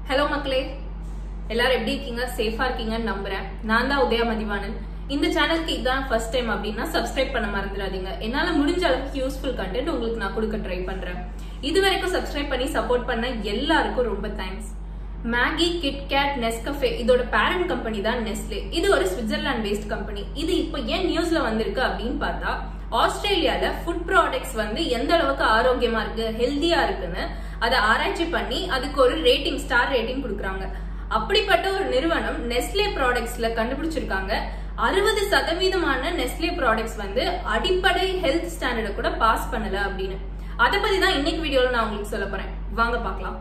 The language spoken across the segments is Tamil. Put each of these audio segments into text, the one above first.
ஹலோ மக்களே எல்லாரும் எப்படி இருக்கீங்க சேஃபா இருக்கீங்கன்னு நம்புறேன் நான் தான் உதயா மதிவானன் இந்த சேனலுக்கு இதான் ஃபர்ஸ்ட் டைம் அப்படின்னா சப்ஸ்கிரைப் பண்ண மறந்துடாதீங்க என்னால முடிஞ்ச அளவுக்கு யூஸ்ஃபுல் கண்டென்ட் உங்களுக்கு நான் கொடுக்க ட்ரை பண்றேன் இது வரைக்கும் சப்ஸ்கிரைப் பண்ணி சப்போர்ட் பண்ண எல்லாருக்கும் ரொம்ப தேங்க்ஸ் மேகி கிட்கேட் நெஸ்கஃபே இதோட பேரண்ட் கம்பெனி தான் நெஸ்லே இது ஒரு சுவிட்சர்லாந்து பேஸ்ட் கம்பெனி இது இப்போ ஏன் நியூஸ்ல வந்திருக்கு அப்படின்னு பார்த்தா ஆஸ்திரேலியால ஃபுட் ப்ராடக்ட்ஸ் வந்து எந்த அளவுக்கு ஆரோக்கியமா இருக்கு ஹெல்தியா இருக்குன்னு அதை ஆராய்ச்சி பண்ணி அதுக்கு ஒரு ரேட்டிங் ஸ்டார் ரேட்டிங் கொடுக்குறாங்க அப்படிப்பட்ட ஒரு நிறுவனம் நெஸ்லே ப்ராடக்ட்ஸ்ல கண்டுபிடிச்சிருக்காங்க அறுபது சதவீதமான நெஸ்லே ப்ராடக்ட்ஸ் வந்து அடிப்படை ஹெல்த் ஸ்டாண்டர்டை கூட பாஸ் பண்ணல அப்படின்னு அதை பத்தி தான் இன்னைக்கு வீடியோல நான் உங்களுக்கு சொல்ல போறேன் வாங்க பார்க்கலாம்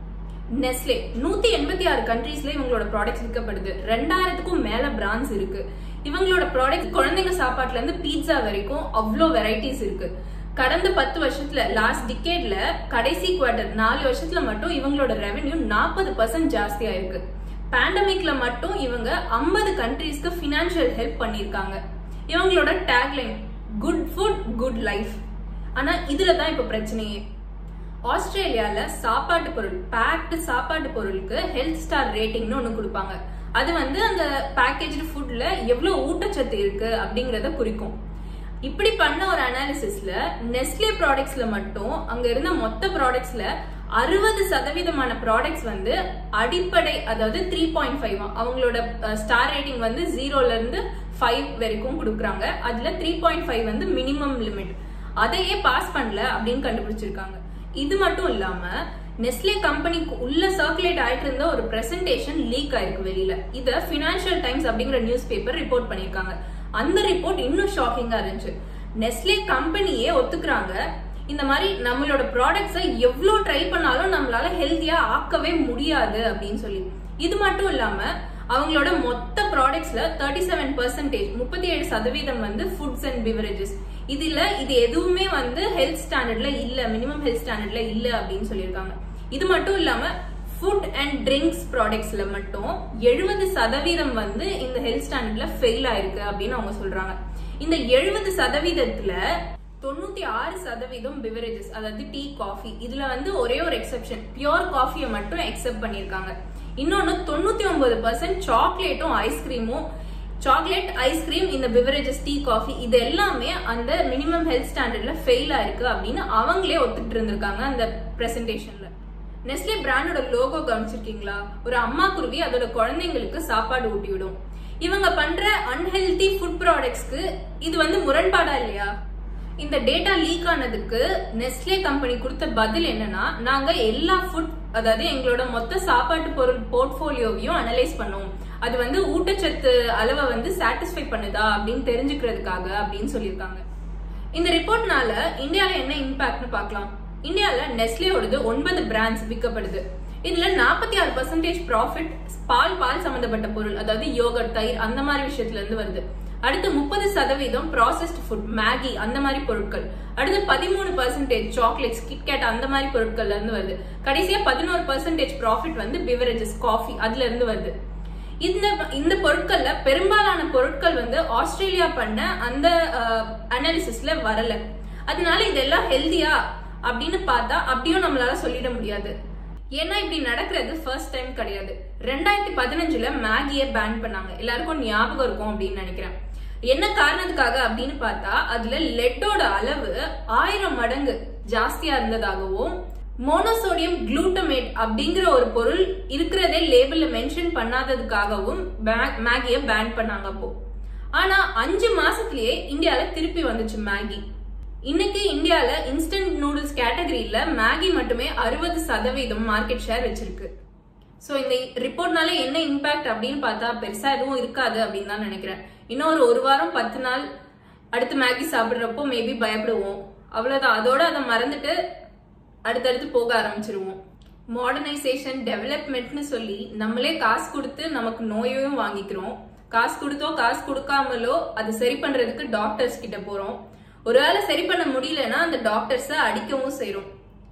நெஸ்லே நூத்தி எண்பத்தி ஆறு கண்ட்ரீஸ்ல இவங்களோட ப்ராடக்ட்ஸ் விற்கப்படுது ரெண்டாயிரத்துக்கும் மேல பிராண்ட்ஸ் இருக்கு இவங்களோட ப்ராடக்ட் குழந்தைங்க சாப்பாட்டுல இருந்து பீட்சா வரைக்கும் அவ்வளோ வெரைட்டிஸ் இருக்கு கடந்த பத்து வருஷத்துல லாஸ்ட் டிக்கேட்ல கடைசி குவார்டர் நாலு வருஷத்துல மட்டும் இவங்களோட ரெவென்யூ நாற்பது பர்சன்ட் ஜாஸ்தியா இருக்கு பேண்டமிக்ல மட்டும் இவங்க ஐம்பது கண்ட்ரீஸ்க்கு பினான்சியல் ஹெல்ப் பண்ணிருக்காங்க இவங்களோட tagline good food good life ஆனா இதுல தான் இப்ப பிரச்சனையே ஆஸ்திரேலியால சாப்பாட்டு பொருள் பேக்டு சாப்பாட்டு பொருளுக்கு ஹெல்த் ஸ்டார் ரேட்டிங்னு ஒண்ணு கொடுப்பாங்க அது வந்து அந்த பேக்கேஜ்டு ஃபுட்ல எவ்வளவு ஊட்டச்சத்து இருக்கு அப்படிங்கறத குறிக்கும் இப்படி பண்ண ஒரு அனாலிசிஸ்ல நெஸ்லே ப்ராடக்ட்ஸ்ல மட்டும் அங்க இருந்த மொத்த ப்ராடக்ட்ஸ்ல அறுபது சதவீதமான ப்ராடக்ட்ஸ் வந்து அடிப்படை அதாவது த்ரீ பாயிண்ட் ஃபைவ் அவங்களோட ஸ்டார் ரேட்டிங் வந்து ஜீரோல இருந்து ஃபைவ் வரைக்கும் கொடுக்குறாங்க அதுல த்ரீ பாயிண்ட் ஃபைவ் வந்து மினிமம் லிமிட் அதையே பாஸ் பண்ணல அப்படின்னு கண்டுபிடிச்சிருக்காங்க இது மட்டும் இல்லாம நெஸ்லே கம்பெனிக்கு உள்ள சர்க்குலேட் ஆயிட்டு இருந்த ஒரு பிரசன்டேஷன் லீக் ஆயிருக்கு வெளியில இத பினான்சியல் டைம்ஸ் அப்படிங்கிற நியூஸ் பேப்பர் ரிப்போர்ட் பண்ணிருக்காங்க அந்த ரிப்போர்ட் இன்னும் ஷாக்கிங்கா இருந்துச்சு நெஸ்லே கம்பெனியே ஒத்துக்கிறாங்க இந்த மாதிரி நம்மளோட ப்ராடக்ட்ஸை எவ்வளோ ட்ரை பண்ணாலும் நம்மளால ஹெல்த்தியா ஆக்கவே முடியாது அப்படின்னு சொல்லி இது மட்டும் இல்லாம அவங்களோட மொத்த ப்ராடக்ட்ஸ்ல தேர்ட்டி செவன் பர்சன்டேஜ் முப்பத்தி ஏழு சதவீதம் வந்து ஃபுட்ஸ் அண்ட் பிவரேஜஸ் இதுல இது எதுவுமே வந்து ஹெல்த் ஸ்டாண்டர்ட்ல இல்ல மினிமம் ஹெல்த் ஸ்டாண்டர்ட்ல இல்ல அப்படின்னு சொல்லியிருக்காங்க இது மட்டும் இல்லாம ஃபுட் அண்ட் ட்ரிங்க்ஸ் ப்ராடக்ட்ஸ்ல மட்டும் எழுபது சதவீதம் வந்து இந்த ஹெல்த் ஸ்டாண்டர்ட்ல ஃபெயில் ஆயிருக்கு அப்படின்னு அவங்க சொல்றாங்க இந்த எழுபது சதவீதத்துல தொண்ணூத்தி ஆறு சதவீதம் பிவரேஜஸ் அதாவது டீ காஃபி இதுல வந்து ஒரே ஒரு எக்ஸெப்ஷன் பியோர் காஃபியை மட்டும் எக்ஸெப்ட் பண்ணிருக்காங்க இன்னொன்னு தொண்ணூத்தி ஒன்பது பர்சன்ட் சாக்லேட்டும் ஐஸ்கிரீமும் சாக்லேட் ஐஸ்கிரீம் இந்த பிவரேஜஸ் டீ காஃபி இது எல்லாமே அந்த மினிமம் ஹெல்த் ஸ்டாண்டர்ட்ல ஃபெயில் ஆயிருக்கு அப்படின்னு அவங்களே ஒத்துக்கிட்டு இருந்திருக்காங்க அந்த பிரசன்டேஷன்ல நெஸ்லே பிராண்டோட லோகோ கவனிச்சிருக்கீங்களா ஒரு அம்மா குருவி அதோட குழந்தைங்களுக்கு சாப்பாடு ஊட்டி விடும் இவங்க பண்ற அன்ஹெல்தி ஃபுட் ப்ராடக்ட்ஸ்க்கு இது வந்து முரண்பாடா இல்லையா இந்த டேட்டா லீக் ஆனதுக்கு நெஸ்லே கம்பெனி கொடுத்த பதில் என்னன்னா நாங்க எல்லா ஃபுட் அதாவது எங்களோட மொத்த சாப்பாட்டு பொருள் போர்ட்போலியோவையும் அனலைஸ் பண்ணோம் அது வந்து ஊட்டச்சத்து அளவை வந்து சாட்டிஸ்ஃபை பண்ணுதா அப்படின்னு தெரிஞ்சுக்கிறதுக்காக அப்படின்னு சொல்லியிருக்காங்க இந்த ரிப்போர்ட்னால இந்தியால என்ன இம்பாக்ட்னு பார்க்கலாம் இந்தியால நெஸ்லேயோடது ஒன்பது பிராண்ட்ஸ் விற்கப்படுது இதுல நாற்பத்தி ஆறு பர்சன்டேஜ் ப்ராஃபிட் பால் பால் சம்பந்தப்பட்ட பொருள் அதாவது யோகட் தயிர் அந்த மாதிரி விஷயத்துல இருந்து வருது அடுத்து முப்பது சதவீதம் ப்ராசஸ்ட் ஃபுட் மேகி அந்த மாதிரி பொருட்கள் அடுத்து பதிமூணு பர்சன்டேஜ் சாக்லேட்ஸ் கிட்கேட் அந்த மாதிரி பொருட்கள்ல இருந்து வருது கடைசியா பதினோரு பர்சன்டேஜ் ப்ராஃபிட் வந்து பிவரேஜஸ் காஃபி அதுல இருந்து வருது இந்த இந்த பொருட்கள்ல பெரும்பாலான பொருட்கள் வந்து ஆஸ்திரேலியா பண்ண அந்த அனாலிசிஸ்ல வரல அதனால இதெல்லாம் ஹெல்தியா அப்படின்னு பார்த்தா அப்படியும் நம்மளால சொல்லிட முடியாது ஏன்னா இப்படி நடக்கிறது ஃபர்ஸ்ட் டைம் கிடையாது ரெண்டாயிரத்தி பதினஞ்சுல மேகியை பேன் பண்ணாங்க எல்லாருக்கும் ஞாபகம் இருக்கும் அப்படின்னு நினைக்கிறேன் என்ன காரணத்துக்காக அப்படின்னு பார்த்தா அதுல லெட்டோட அளவு ஆயிரம் மடங்கு ஜாஸ்தியா இருந்ததாகவும் மோனோசோடியம் குளூட்டமேட் அப்படிங்கிற ஒரு பொருள் இருக்கிறதே லேபிள்ல மென்ஷன் பண்ணாததுக்காகவும் மேகிய பேன் பண்ணாங்க அப்போ ஆனா அஞ்சு மாசத்திலேயே இந்தியால திருப்பி வந்துச்சு மேகி இன்னைக்கு இந்தியால இன்ஸ்டன்ட் நூடுல்ஸ் கேட்டகரியில மேகி மட்டுமே அறுபது சதவீதம் மார்க்கெட் ஷேர் வச்சிருக்கு ஸோ இந்த ரிப்போர்ட்னால என்ன இம்பாக்ட் அப்படின்னு பார்த்தா பெருசா எதுவும் இருக்காது அப்படின்னு தான் நினைக்கிறேன் இன்னும் ஒரு ஒரு வாரம் பத்து நாள் அடுத்து மேகி சாப்பிட்றப்போ மேபி பயப்படுவோம் அவ்வளவுதான் அதோட அதை மறந்துட்டு அடுத்தடுத்து போக ஆரம்பிச்சிருவோம் மாடர்னைசேஷன் டெவலப்மெண்ட்னு சொல்லி நம்மளே காசு கொடுத்து நமக்கு நோயையும் வாங்கிக்கிறோம் காசு கொடுத்தோ காசு கொடுக்காமலோ அதை சரி பண்றதுக்கு டாக்டர்ஸ் கிட்ட போறோம் ஒருவேளை சரி பண்ண முடியலன்னா அந்த டாக்டர்ஸை அடிக்கவும் செய்யறோம்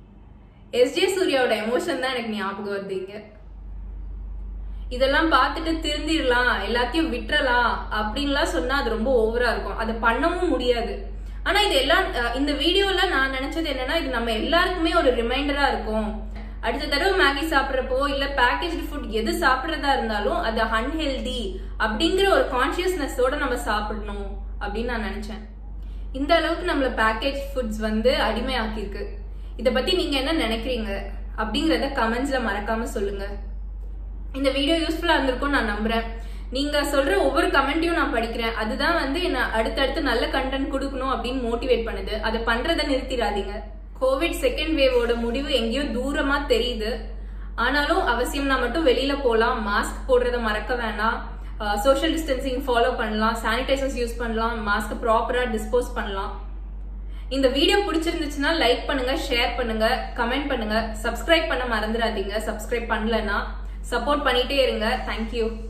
எஸ்ஜே சூர்யாவோட எமோஷன் தான் எனக்கு ஞாபகம் வருது இங்க இதெல்லாம் பார்த்துட்டு திருந்திடலாம் எல்லாத்தையும் விட்டுறலாம் அப்படின்லாம் சொன்னா அது ரொம்ப ஓவரா இருக்கும் அதை பண்ணவும் முடியாது ஆனா இது எல்லாம் அஹ், இந்த வீடியோல நான் நினைச்சது என்னன்னா இது நம்ம எல்லாருக்குமே ஒரு ரிமைண்டரா இருக்கும் அடுத்த தடவை மேகி சாப்பிட்றப்போ இல்ல பேக்கேஜ் ஃபுட் எது சாப்பிட்றதா இருந்தாலும் அது அன்ஹெல்தி அப்படிங்கிற ஒரு கான்சியஸ்னஸோட நம்ம சாப்பிடணும் அப்படின்னு நான் நினைச்சேன் இந்த அளவுக்கு நம்மள பேக்கேஜ் ஃபுட்ஸ் வந்து அடிமையாக்கியிருக்கு இத பத்தி நீங்க என்ன நினைக்கிறீங்க அப்படிங்கறத கமெண்ட்ஸ்ல மறக்காம சொல்லுங்க இந்த வீடியோ யூஸ்ஃபுல்லா இருந்திருக்கும் நான் நம்புறேன் நீங்க சொல்ற ஒவ்வொரு கமெண்ட்டையும் நான் படிக்கிறேன் அதுதான் வந்து என்ன அடுத்தடுத்து நல்ல கண்டென்ட் கொடுக்கணும் அப்படின்னு மோட்டிவேட் பண்ணுது அதை பண்றதை நிறுத்திடாதீங்க கோவிட் செகண்ட் வேவோட முடிவு எங்கேயோ தூரமா தெரியுது ஆனாலும் அவசியம்னா மட்டும் வெளியில போலாம் மாஸ்க் போடுறத மறக்க வேணாம் சோஷியல் டிஸ்டன்சிங் ஃபாலோ பண்ணலாம் சானிடைசர்ஸ் யூஸ் பண்ணலாம் மாஸ்க் ப்ராப்பரா டிஸ்போஸ் பண்ணலாம் இந்த வீடியோ பிடிச்சிருந்துச்சுன்னா லைக் பண்ணுங்க ஷேர் பண்ணுங்க கமெண்ட் பண்ணுங்க சப்ஸ்கிரைப் பண்ண மறந்துடாதீங்க சப்ஸ்கிரைப் பண்ணலன்னா சப்போர்ட் பண்ணிட்டே இருங்க தேங்க்யூ